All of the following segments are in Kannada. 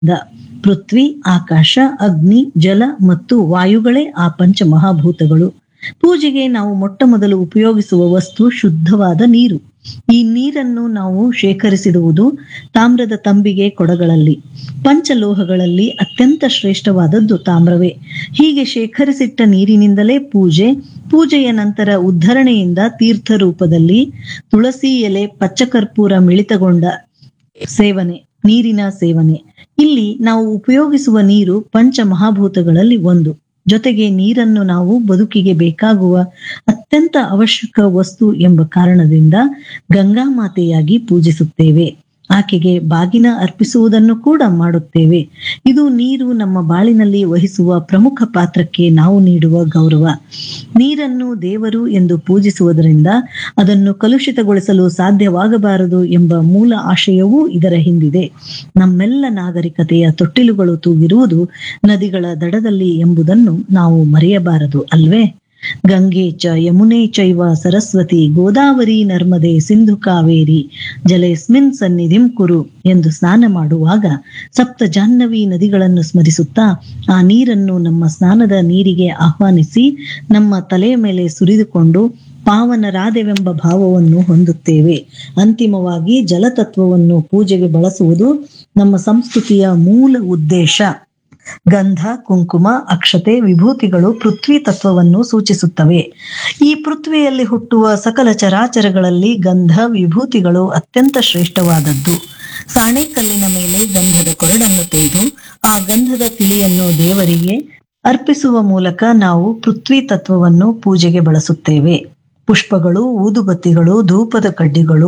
ದ ಪೃಥ್ವಿ ಆಕಾಶ ಅಗ್ನಿ ಜಲ ಮತ್ತು ವಾಯುಗಳೇ ಆ ಪಂಚಮಹಾಭೂತಗಳು ಪೂಜೆಗೆ ನಾವು ಮೊಟ್ಟ ಮೊದಲು ಉಪಯೋಗಿಸುವ ವಸ್ತು ಶುದ್ಧವಾದ ನೀರು ಈ ನೀರನ್ನು ನಾವು ಶೇಖರಿಸಿಡುವುದು ತಾಮ್ರದ ತಂಬಿಗೆ ಕೊಡಗಳಲ್ಲಿ ಪಂಚಲೋಹಗಳಲ್ಲಿ ಅತ್ಯಂತ ಶ್ರೇಷ್ಠವಾದದ್ದು ತಾಮ್ರವೇ ಹೀಗೆ ಶೇಖರಿಸಿಟ್ಟ ನೀರಿನಿಂದಲೇ ಪೂಜೆ ಪೂಜೆಯ ನಂತರ ಉದ್ಧರಣೆಯಿಂದ ತೀರ್ಥ ರೂಪದಲ್ಲಿ ತುಳಸಿ ಎಲೆ ಪಚ್ಚಕರ್ಪೂರ ಮಿಳಿತಗೊಂಡ ಸೇವನೆ ನೀರಿನ ಸೇವನೆ ಇಲ್ಲಿ ನಾವು ಉಪಯೋಗಿಸುವ ನೀರು ಪಂಚ ಮಹಾಭೂತಗಳಲ್ಲಿ ಒಂದು ಜೊತೆಗೆ ನೀರನ್ನು ನಾವು ಬದುಕಿಗೆ ಬೇಕಾಗುವ ಅತ್ಯಂತ ಅವಶ್ಯಕ ವಸ್ತು ಎಂಬ ಕಾರಣದಿಂದ ಗಂಗಾ ಮಾತೆಯಾಗಿ ಪೂಜಿಸುತ್ತೇವೆ ಆಕೆಗೆ ಬಾಗಿನ ಅರ್ಪಿಸುವುದನ್ನು ಕೂಡ ಮಾಡುತ್ತೇವೆ ಇದು ನೀರು ನಮ್ಮ ಬಾಳಿನಲ್ಲಿ ವಹಿಸುವ ಪ್ರಮುಖ ಪಾತ್ರಕ್ಕೆ ನಾವು ನೀಡುವ ಗೌರವ ನೀರನ್ನು ದೇವರು ಎಂದು ಪೂಜಿಸುವುದರಿಂದ ಅದನ್ನು ಕಲುಷಿತಗೊಳಿಸಲು ಸಾಧ್ಯವಾಗಬಾರದು ಎಂಬ ಮೂಲ ಆಶಯವೂ ಇದರ ಹಿಂದಿದೆ ನಮ್ಮೆಲ್ಲ ನಾಗರಿಕತೆಯ ತೊಟ್ಟಿಲುಗಳು ತೂಗಿರುವುದು ನದಿಗಳ ದಡದಲ್ಲಿ ಎಂಬುದನ್ನು ನಾವು ಮರೆಯಬಾರದು ಅಲ್ವೇ ಗಂಗೆ ಚ ಯಮುನೆ ಚೈವ ಸರಸ್ವತಿ ಗೋದಾವರಿ ನರ್ಮದೆ ಸಿಂಧು ಕಾವೇರಿ ಜಲೇಸ್ಮಿನ್ ಸನ್ನಿಧಿಂ ಕುರು ಎಂದು ಸ್ನಾನ ಮಾಡುವಾಗ ಸಪ್ತ ಜಾಹ್ನವಿ ನದಿಗಳನ್ನು ಸ್ಮರಿಸುತ್ತಾ ಆ ನೀರನ್ನು ನಮ್ಮ ಸ್ನಾನದ ನೀರಿಗೆ ಆಹ್ವಾನಿಸಿ ನಮ್ಮ ತಲೆಯ ಮೇಲೆ ಸುರಿದುಕೊಂಡು ಪಾವನರಾದೆವೆಂಬ ಭಾವವನ್ನು ಹೊಂದುತ್ತೇವೆ ಅಂತಿಮವಾಗಿ ಜಲತತ್ವವನ್ನು ಪೂಜೆಗೆ ಬಳಸುವುದು ನಮ್ಮ ಸಂಸ್ಕೃತಿಯ ಮೂಲ ಉದ್ದೇಶ ಗಂಧ ಕುಂಕುಮ ಅಕ್ಷತೆ ವಿಭೂತಿಗಳು ಪೃಥ್ವಿ ತತ್ವವನ್ನು ಸೂಚಿಸುತ್ತವೆ ಈ ಪೃಥ್ವಿಯಲ್ಲಿ ಹುಟ್ಟುವ ಸಕಲ ಚರಾಚರಗಳಲ್ಲಿ ಗಂಧ ವಿಭೂತಿಗಳು ಅತ್ಯಂತ ಶ್ರೇಷ್ಠವಾದದ್ದು ಸಾಣೆಕಲ್ಲಿನ ಮೇಲೆ ಗಂಧದ ಕೊರಡನ್ನು ತೆಗೆದು ಆ ಗಂಧದ ತಿಳಿಯನ್ನು ದೇವರಿಗೆ ಅರ್ಪಿಸುವ ಮೂಲಕ ನಾವು ಪೃಥ್ವಿ ತತ್ವವನ್ನು ಪೂಜೆಗೆ ಬಳಸುತ್ತೇವೆ ಪುಷ್ಪಗಳು ಊದುಬತ್ತಿಗಳು ಧೂಪದ ಕಡ್ಡಿಗಳು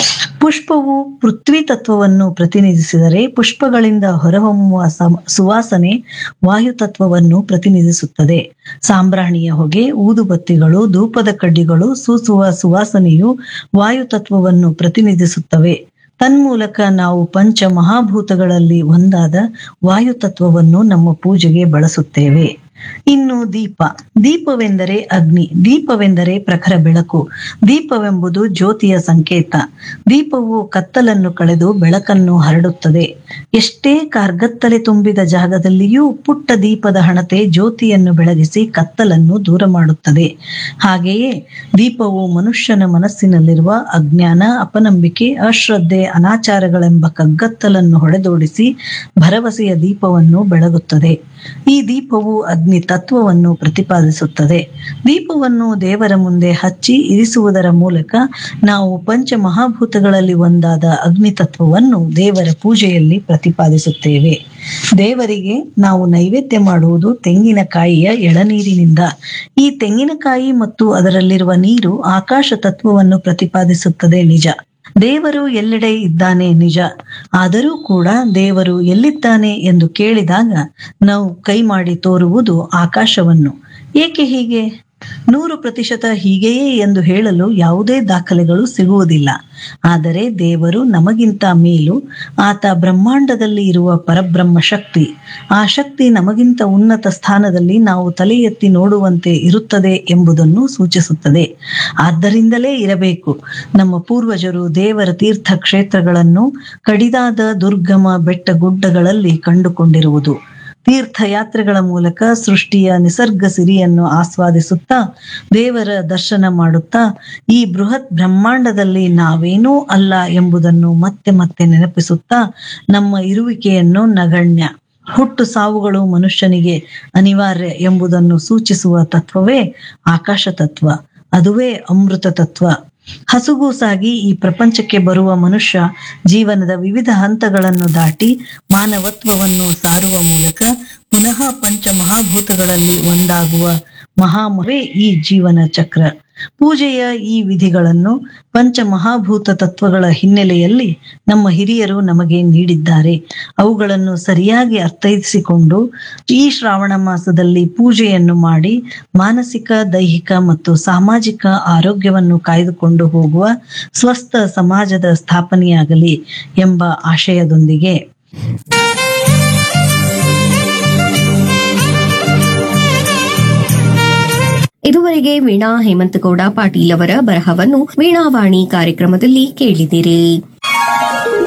ಪುಷ್ಪವು ಪೃಥ್ವಿ ತತ್ವವನ್ನು ಪ್ರತಿನಿಧಿಸಿದರೆ ಪುಷ್ಪಗಳಿಂದ ಹೊರಹೊಮ್ಮುವ ಸಮ- ಸುವಾಸನೆ ವಾಯು ತತ್ವವನ್ನು ಪ್ರತಿನಿಧಿಸುತ್ತದೆ ಸಾಂಬ್ರಾಣಿಯ ಹೊಗೆ ಊದುಬತ್ತಿಗಳು ಧೂಪದ ಕಡ್ಡಿಗಳು ಸೂಸುವ ಸುವಾಸನೆಯು ವಾಯು ತತ್ವವನ್ನು ಪ್ರತಿನಿಧಿಸುತ್ತವೆ ತನ್ಮೂಲಕ ನಾವು ಪಂಚ ಮಹಾಭೂತಗಳಲ್ಲಿ ಒಂದಾದ ವಾಯು ತತ್ವವನ್ನು ನಮ್ಮ ಪೂಜೆಗೆ ಬಳಸುತ್ತೇವೆ ಇನ್ನು ದೀಪ ದೀಪವೆಂದರೆ ಅಗ್ನಿ ದೀಪವೆಂದರೆ ಪ್ರಖರ ಬೆಳಕು ದೀಪವೆಂಬುದು ಜ್ಯೋತಿಯ ಸಂಕೇತ ದೀಪವು ಕತ್ತಲನ್ನು ಕಳೆದು ಬೆಳಕನ್ನು ಹರಡುತ್ತದೆ ಎಷ್ಟೇ ಕಾರ್ಗತ್ತಲೆ ತುಂಬಿದ ಜಾಗದಲ್ಲಿಯೂ ಪುಟ್ಟ ದೀಪದ ಹಣತೆ ಜ್ಯೋತಿಯನ್ನು ಬೆಳಗಿಸಿ ಕತ್ತಲನ್ನು ದೂರ ಮಾಡುತ್ತದೆ ಹಾಗೆಯೇ ದೀಪವು ಮನುಷ್ಯನ ಮನಸ್ಸಿನಲ್ಲಿರುವ ಅಜ್ಞಾನ ಅಪನಂಬಿಕೆ ಅಶ್ರದ್ಧೆ ಅನಾಚಾರಗಳೆಂಬ ಕಗ್ಗತ್ತಲನ್ನು ಹೊಡೆದೋಡಿಸಿ ಭರವಸೆಯ ದೀಪವನ್ನು ಬೆಳಗುತ್ತದೆ ಈ ದೀಪವು ಅಗ್ನಿ ತತ್ವವನ್ನು ಪ್ರತಿಪಾದಿಸುತ್ತದೆ ದೀಪವನ್ನು ದೇವರ ಮುಂದೆ ಹಚ್ಚಿ ಇರಿಸುವುದರ ಮೂಲಕ ನಾವು ಪಂಚ ಮಹಾಭೂತಗಳಲ್ಲಿ ಒಂದಾದ ಅಗ್ನಿ ತತ್ವವನ್ನು ದೇವರ ಪೂಜೆಯಲ್ಲಿ ಪ್ರತಿಪಾದಿಸುತ್ತೇವೆ ದೇವರಿಗೆ ನಾವು ನೈವೇದ್ಯ ಮಾಡುವುದು ತೆಂಗಿನಕಾಯಿಯ ಎಳನೀರಿನಿಂದ ಈ ತೆಂಗಿನಕಾಯಿ ಮತ್ತು ಅದರಲ್ಲಿರುವ ನೀರು ಆಕಾಶ ತತ್ವವನ್ನು ಪ್ರತಿಪಾದಿಸುತ್ತದೆ ನಿಜ ದೇವರು ಎಲ್ಲೆಡೆ ಇದ್ದಾನೆ ನಿಜ ಆದರೂ ಕೂಡ ದೇವರು ಎಲ್ಲಿದ್ದಾನೆ ಎಂದು ಕೇಳಿದಾಗ ನಾವು ಕೈ ಮಾಡಿ ತೋರುವುದು ಆಕಾಶವನ್ನು ಏಕೆ ಹೀಗೆ ನೂರು ಪ್ರತಿಶತ ಹೀಗೆಯೇ ಎಂದು ಹೇಳಲು ಯಾವುದೇ ದಾಖಲೆಗಳು ಸಿಗುವುದಿಲ್ಲ ಆದರೆ ದೇವರು ನಮಗಿಂತ ಮೇಲು ಆತ ಬ್ರಹ್ಮಾಂಡದಲ್ಲಿ ಇರುವ ಪರಬ್ರಹ್ಮ ಶಕ್ತಿ ಆ ಶಕ್ತಿ ನಮಗಿಂತ ಉನ್ನತ ಸ್ಥಾನದಲ್ಲಿ ನಾವು ತಲೆ ಎತ್ತಿ ನೋಡುವಂತೆ ಇರುತ್ತದೆ ಎಂಬುದನ್ನು ಸೂಚಿಸುತ್ತದೆ ಆದ್ದರಿಂದಲೇ ಇರಬೇಕು ನಮ್ಮ ಪೂರ್ವಜರು ದೇವರ ತೀರ್ಥ ಕ್ಷೇತ್ರಗಳನ್ನು ಕಡಿದಾದ ದುರ್ಗಮ ಬೆಟ್ಟ ಗುಡ್ಡಗಳಲ್ಲಿ ಕಂಡುಕೊಂಡಿರುವುದು ತೀರ್ಥಯಾತ್ರೆಗಳ ಮೂಲಕ ಸೃಷ್ಟಿಯ ನಿಸರ್ಗ ಸಿರಿಯನ್ನು ಆಸ್ವಾದಿಸುತ್ತಾ ದೇವರ ದರ್ಶನ ಮಾಡುತ್ತಾ ಈ ಬೃಹತ್ ಬ್ರಹ್ಮಾಂಡದಲ್ಲಿ ನಾವೇನೂ ಅಲ್ಲ ಎಂಬುದನ್ನು ಮತ್ತೆ ಮತ್ತೆ ನೆನಪಿಸುತ್ತಾ ನಮ್ಮ ಇರುವಿಕೆಯನ್ನು ನಗಣ್ಯ ಹುಟ್ಟು ಸಾವುಗಳು ಮನುಷ್ಯನಿಗೆ ಅನಿವಾರ್ಯ ಎಂಬುದನ್ನು ಸೂಚಿಸುವ ತತ್ವವೇ ಆಕಾಶ ತತ್ವ ಅದುವೇ ಅಮೃತ ತತ್ವ ಹಸುಗೂಸಾಗಿ ಈ ಪ್ರಪಂಚಕ್ಕೆ ಬರುವ ಮನುಷ್ಯ ಜೀವನದ ವಿವಿಧ ಹಂತಗಳನ್ನು ದಾಟಿ ಮಾನವತ್ವವನ್ನು ಸಾರುವ ಮೂಲಕ ಪುನಃ ಪಂಚ ಮಹಾಭೂತಗಳಲ್ಲಿ ಒಂದಾಗುವ ಮಹಾಮುವೆ ಈ ಜೀವನ ಚಕ್ರ ಪೂಜೆಯ ಈ ವಿಧಿಗಳನ್ನು ಪಂಚ ಮಹಾಭೂತ ತತ್ವಗಳ ಹಿನ್ನೆಲೆಯಲ್ಲಿ ನಮ್ಮ ಹಿರಿಯರು ನಮಗೆ ನೀಡಿದ್ದಾರೆ ಅವುಗಳನ್ನು ಸರಿಯಾಗಿ ಅರ್ಥೈಸಿಕೊಂಡು ಈ ಶ್ರಾವಣ ಮಾಸದಲ್ಲಿ ಪೂಜೆಯನ್ನು ಮಾಡಿ ಮಾನಸಿಕ ದೈಹಿಕ ಮತ್ತು ಸಾಮಾಜಿಕ ಆರೋಗ್ಯವನ್ನು ಕಾಯ್ದುಕೊಂಡು ಹೋಗುವ ಸ್ವಸ್ಥ ಸಮಾಜದ ಸ್ಥಾಪನೆಯಾಗಲಿ ಎಂಬ ಆಶಯದೊಂದಿಗೆ ಇದುವರೆಗೆ ವೀಣಾ ಹೇಮಂತಗೌಡ ಪಾಟೀಲ್ ಅವರ ಬರಹವನ್ನು ವೀಣಾವಾಣಿ ಕಾರ್ಯಕ್ರಮದಲ್ಲಿ ಕೇಳಿದಿರಿ